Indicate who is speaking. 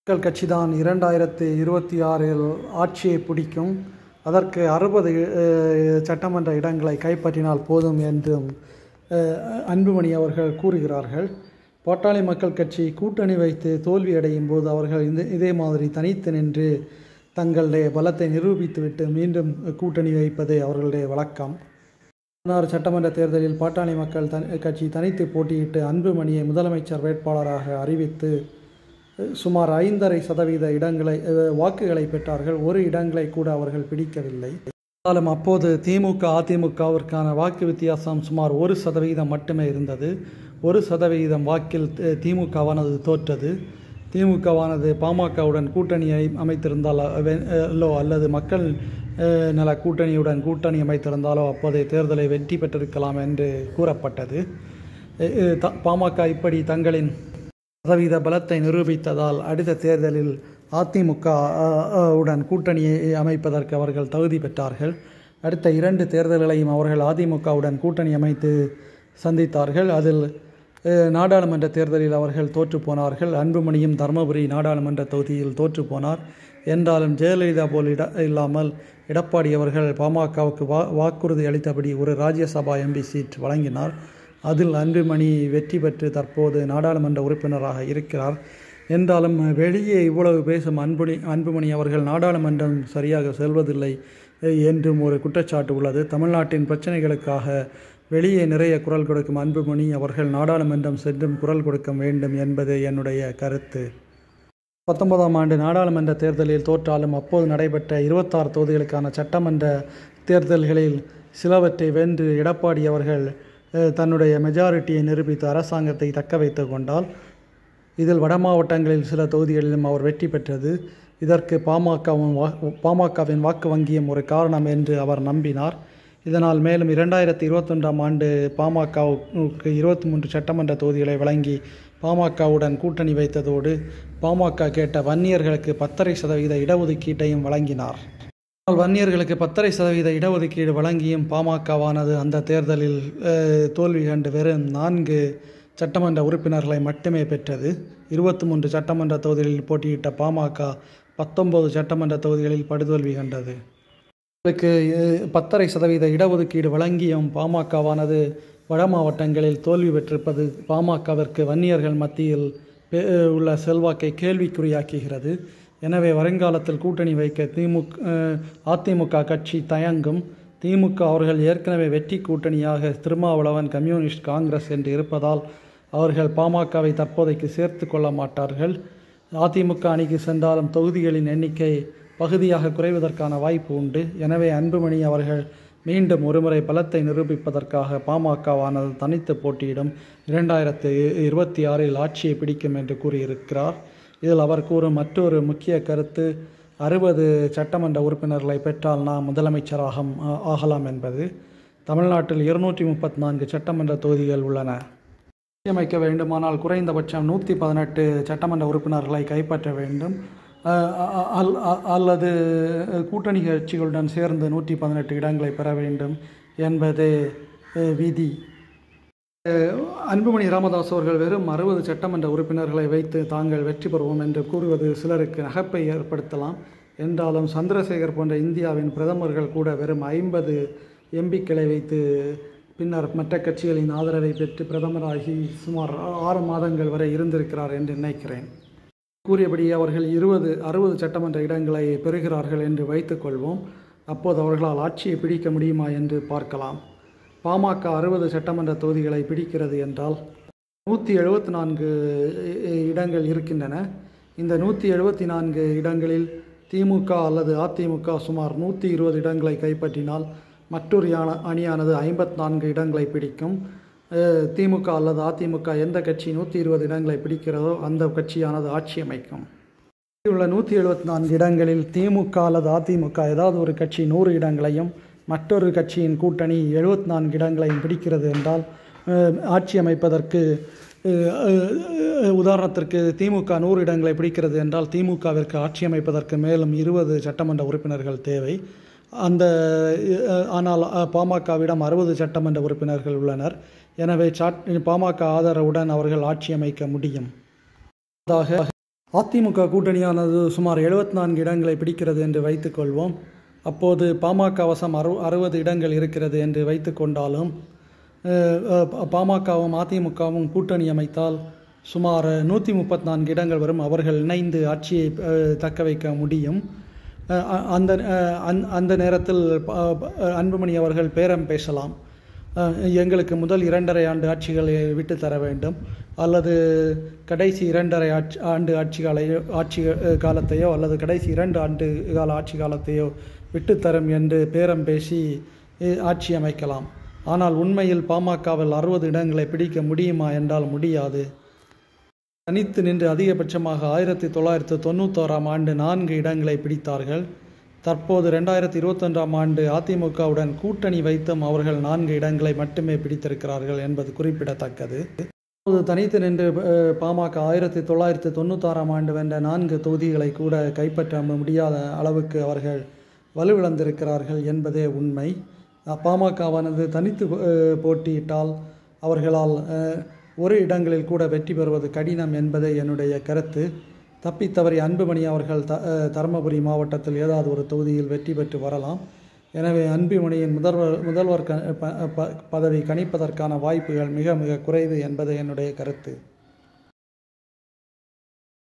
Speaker 1: மக்கள் கட்சிதான் இரண்டாயிரத்தி இருபத்தி ஆறில் ஆட்சியை பிடிக்கும் அதற்கு அறுபது சட்டமன்ற இடங்களை கைப்பற்றினால் போதும் என்றும் அஹ், அன்புமணி அவர்கள் கூறுகிறார்கள் பாட்டாளி மக்கள் கட்சி கூட்டணி வைத்து தோல்வியடையும் போது அவர்கள் இந்த இதே மாதிரி தனித்து நின்று தங்களுடைய பலத்தை நிரூபித்துவிட்டு மீண்டும் கூட்டணி வைப்பதே அவர்களுடைய வழக்கம் பதினாறு சட்டமன்ற தேர்தலில் பாட்டாளி மக்கள் தனி கட்சி தனித்து போட்டியிட்டு அன்புமணியை முதலமைச்சர் வேட்பாளராக அறிவித்து அஹ், சுமார் ஐந்தரை சதவீத இடங்களை அஹ், வாக்குகளை பெற்றார்கள் ஒரு இடங்களை கூட அவர்கள் பிடிக்கவில்லை ஆனாலும் அப்போது திமுக அதிமுகவிற்கான வாக்கு வித்தியாசம் சுமார் ஒரு சதவிகிதம் மட்டுமே இருந்தது ஒரு சதவிகிதம் வாக்கில் தி- திமுகவானது தோற்றது திமுகவானது பாமகவுடன் கூட்டணியை அமைத்திருந்தால் வெ- அல்லோ அல்லது மக்கள் அஹ், நல கூட்டணியுடன் கூட்டணி அமைத்திருந்தாலோ அப்போதைய தேர்தலை வெற்றி பெற்றிருக்கலாம் என்று கூறப்பட்டது அஹ், அஹ், த- பாமக இப்படி தங்களின் சதவீத பலத்தை நிரூபித்ததால் அடுத்த தேர்தலில் அதிமுக அஹ், அஹ், உடன் கூட்டணியை அமைப்பதற்கு அவர்கள் தகுதி பெற்றார்கள் அடுத்த இரண்டு தேர்தல்களையும் அவர்கள் அதிமுகவுடன் கூட்டணி அமைத்து சந்தித்தார்கள் அதில் அஹ், நாடாளுமன்ற தேர்தலில் அவர்கள் தோற்று போனார்கள் அன்புமணியும் தருமபுரி நாடாளுமன்ற தொகுதியில் தோற்று போனார் என்றாலும் ஜெயலலிதா போல் இட இல்லாமல் எடப்பாடி அவர்கள் பாமகவுக்கு வா வாக்குறுதி அளித்தபடி ஒரு ராஜ்யசபா எம்பி சீட் வழங்கினார் அதில் அன்புமணி வெற்றி பெற்று தற்போது நாடாளுமன்ற உறுப்பினராக இருக்கிறார் என்றாலும் வெளியே இவ்வளவு பேசும் அன்புமணி அன்புமணி அவர்கள் நாடாளுமன்றம் சரியாக செல்வதில்லை அஹ், என்றும் ஒரு குற்றச்சாட்டு உள்ளது தமிழ்நாட்டின் பிரச்சனைகளுக்காக வெளியே நிறைய குரல் கொடுக்கும் அன்புமணி அவர்கள் நாடாளுமன்றம் சென்றும் குரல் கொடுக்க வேண்டும் என்பது என்னுடைய கருத்து பத்தொன்பதாம் ஆண்டு நாடாளுமன்ற தேர்தலில் தோற்றாலும் அப்போது நடைபெற்ற இருபத்தாறு தொகுதிகளுக்கான சட்டமன்ற தேர்தல்களில் சிலவற்றை வென்று எடப்பாடி அவர்கள் அஹ், தன்னுடைய மெஜாரிட்டியை நிரூபித்து அரசாங்கத்தை தக்க வைத்து கொண்டால் இதில் வட மாவட்டங்களில் சில தொகுதிகளிலும் அவர் வெற்றி பெற்றது இதற்கு பாமகவும் வா பாமகவின் வாக்கு வங்கியும் ஒரு காரணம் என்று அவர் நம்பினார் இதனால் மேலும் இரண்டாயிரத்தி இருபத்தொன்றாம் ஆண்டு பாமகவுக்கு இருபத்தி மூன்று சட்டமன்ற தொகுதிகளை வழங்கி பாமகவுடன் கூட்டணி வைத்ததோடு பாமக கேட்ட வன்னியர்களுக்கு பத்தரை சதவீத இடஒதுக்கீட்டையும் வழங்கினார் ஆனால் வன்னியர்களுக்கு பத்தரை சதவீத இடஒதுக்கீடு வழங்கியும் பாமகவானது அந்த தேர்தலில் அஹ், தோல்வி கண்டு வெறும் நான்கு சட்டமன்ற உறுப்பினர்களை மட்டுமே பெற்றது இருபத்தி மூன்று சட்டமன்ற தொகுதிகளில் போட்டியிட்ட பாமக பத்தொன்பது சட்டமன்ற தொகுதிகளில் படுதோல்வி கண்டது அவருக்கு அஹ், பத்தரை சதவீத இடஒதுக்கீடு வழங்கியும் பாமகவானது வட மாவட்டங்களில் தோல்வி பெற்றிருப்பது பாமகவிற்கு வன்னியர்கள் மத்தியில் பெ- உள்ள செல்வாக்கை கேள்விக்குறியாக்குகிறது எனவே வருங்காலத்தில் கூட்டணி வைக்க திமுக அஹ், அதிமுக கட்சி தயங்கும் திமுக அவர்கள் ஏற்கனவே வெற்றி கூட்டணியாக திருமாவளவன் கம்யூனிஸ்ட் காங்கிரஸ் என்று இருப்பதால் அவர்கள் பாமகவை தற்போதைக்கு சேர்த்து கொள்ள மாட்டார்கள் அதிமுக அணிக்கு சென்றாலும் தொகுதிகளின் எண்ணிக்கை பகுதியாக குறைவதற்கான வாய்ப்பு உண்டு எனவே அன்புமணி அவர்கள் மீண்டும் ஒருமுறை பலத்தை நிரூபிப்பதற்காக பாமகவானது தனித்து போட்டியிடும் இரண்டாயிரத்து இருபத்தி ஆறில் ஆட்சியை பிடிக்கும் என்று கூறியிருக்கிறார் இதில் அவர் கூறும் மற்றொரு முக்கிய கருத்து அறுபது சட்டமன்ற உறுப்பினர்களை பெற்றால் நாம் முதலமைச்சராக ஆகலாம் என்பது தமிழ்நாட்டில் இருநூற்றி முப்பத்தி நான்கு சட்டமன்ற தொகுதிகள் உள்ளன அமைக்க வேண்டுமானால் குறைந்தபட்சம் நூற்றி பதினெட்டு சட்டமன்ற உறுப்பினர்களை கைப்பற்ற வேண்டும் அஹ் அ- அல்- அ- அல்லது கூட்டணி கட்சிகளுடன் சேர்ந்து நூற்றி பதினெட்டு இடங்களை பெற வேண்டும் என்பதே அஹ், விதி அஹ், அன்புமணி ராமதாஸ் அவர்கள் வெறும் அறுபது சட்டமன்ற உறுப்பினர்களை வைத்து தாங்கள் வெற்றி பெறுவோம் என்று கூறுவது சிலருக்கு நகைப்பை ஏற்படுத்தலாம் என்றாலும் சந்திரசேகர் போன்ற இந்தியாவின் பிரதமர்கள் கூட வெறும் ஐம்பது எம்பிக்களை வைத்து பின்னர் மற்ற கட்சிகளின் ஆதரவை பெற்று பிரதமராகி சுமார் ஆறு மாதங்கள் வரை இருந்திருக்கிறார் என்று நினைக்கிறேன் கூறியபடி அவர்கள் இருபது அறுபது சட்டமன்ற இடங்களை பெறுகிறார்கள் என்று வைத்துக்கொள்வோம் அப்போது அவர்களால் ஆட்சியை பிடிக்க முடியுமா என்று பார்க்கலாம் பாமக அறுபது சட்டமன்ற தொகுதிகளை பிடிக்கிறது என்றால் நூற்றி எழுபத்தி நான்கு இடங்கள் இருக்கின்றன இந்த நூற்றி எழுபத்தி நான்கு இடங்களில் திமுக அல்லது அதிமுக சுமார் நூற்றி இருபது இடங்களை கைப்பற்றினால் மற்றொரு யானை- அணியானது ஐம்பத்தி நான்கு இடங்களை பிடிக்கும் அஹ், திமுக அல்லது அதிமுக எந்த கட்சி நூற்றி இருபது இடங்களை பிடிக்கிறதோ அந்த கட்சியானது ஆட்சி அமைக்கும் உள்ள நூற்றி எழுபத்தி நான்கு இடங்களில் திமுக அல்லது அதிமுக ஏதாவது ஒரு கட்சி நூறு இடங்களையும் மற்றொரு கட்சியின் கூட்டணி எழுபத்தி நான்கு இடங்களையும் பிடிக்கிறது என்றால் அஹ், ஆட்சி அமைப்பதற்கு அஹ், அஹ், உதாரணத்திற்கு திமுக நூறு இடங்களை பிடிக்கிறது என்றால் திமுகவிற்கு ஆட்சி அமைப்பதற்கு மேலும் இருபது சட்டமன்ற உறுப்பினர்கள் தேவை அந்த அஹ், ஆனால் அஹ், பாமகவிடம் அறுபது சட்டமன்ற உறுப்பினர்கள் உள்ளனர் எனவே சாட் பாமக ஆதரவுடன் அவர்கள் ஆட்சி அமைக்க முடியும் அதாக அதிமுக கூட்டணியானது சுமார் எழுபத்தி நான்கு இடங்களை பிடிக்கிறது என்று வைத்துக்கொள்வோம் அப்போது பாமக வசம் அறு அறுபது இடங்கள் இருக்கிறது என்று வைத்துக்கொண்டாலும் அஹ், அஹ், பாமகவும் அதிமுகவும் கூட்டணி அமைத்தால் சுமார் நூற்றி முப்பத்தி நான்கு இடங்கள் வரும் அவர்கள் இணைந்து ஆட்சியை அஹ், தக்க வைக்க முடியும் அஹ், அ- அந்த அஹ், அந்த- அந்த நேரத்தில் ப- ப- அன்புமணி அவர்கள் பேரம் பேசலாம் அஹ், எங்களுக்கு முதல் இரண்டரை ஆண்டு ஆட்சிகளை விட்டு தர வேண்டும் அல்லது கடைசி இரண்டரை ஆட்சி ஆண்டு ஆட்சி கால ஆட்சி அஹ், காலத்தையோ அல்லது கடைசி இரண்டு ஆண்டு கால ஆட்சி காலத்தையோ விட்டுத்தரும் என்று பேரம் பேசி அஹ், ஆட்சி அமைக்கலாம் ஆனால் உண்மையில் பாமகவில் அறுபது இடங்களை பிடிக்க முடியுமா என்றால் முடியாது தனித்து நின்று அதிகபட்சமாக ஆயிரத்தி தொள்ளாயிரத்தி தொண்ணூத்தோராம் ஆண்டு நான்கு இடங்களை பிடித்தார்கள் தற்போது ரெண்டாயிரத்தி இருபத்தொன்றாம் ஆண்டு அதிமுகவுடன் கூட்டணி வைத்தும் அவர்கள் நான்கு இடங்களை மட்டுமே பிடித்திருக்கிறார்கள் என்பது குறிப்பிடத்தக்கது இப்போது தனித்து நின்று அஹ், பாமக ஆயிரத்தி தொள்ளாயிரத்தி தொண்ணூத்தாறாம் ஆண்டு வென்ற நான்கு தொகுதிகளை கூட கைப்பற்ற முடியாத அளவுக்கு அவர்கள் வலுவிழந்திருக்கிறார்கள் என்பதே உண்மை அஹ், பாமகவானது தனித்து அஹ், போட்டியிட்டால் அவர்களால் அஹ், ஒரு இடங்களில் கூட வெற்றி பெறுவது கடினம் என்பதே என்னுடைய கருத்து தப்பித்தவறி அன்புமணி அவர்கள் த அஹ், தருமபுரி மாவட்டத்தில் ஏதாவது ஒரு தொகுதியில் வெற்றி பெற்று வரலாம் எனவே அன்புமணியின் முதல்வர் முதல்வர் க ப- ப- பதவி கணிப்பதற்கான வாய்ப்புகள் மிக மிக குறைவு என்பது என்னுடைய கருத்து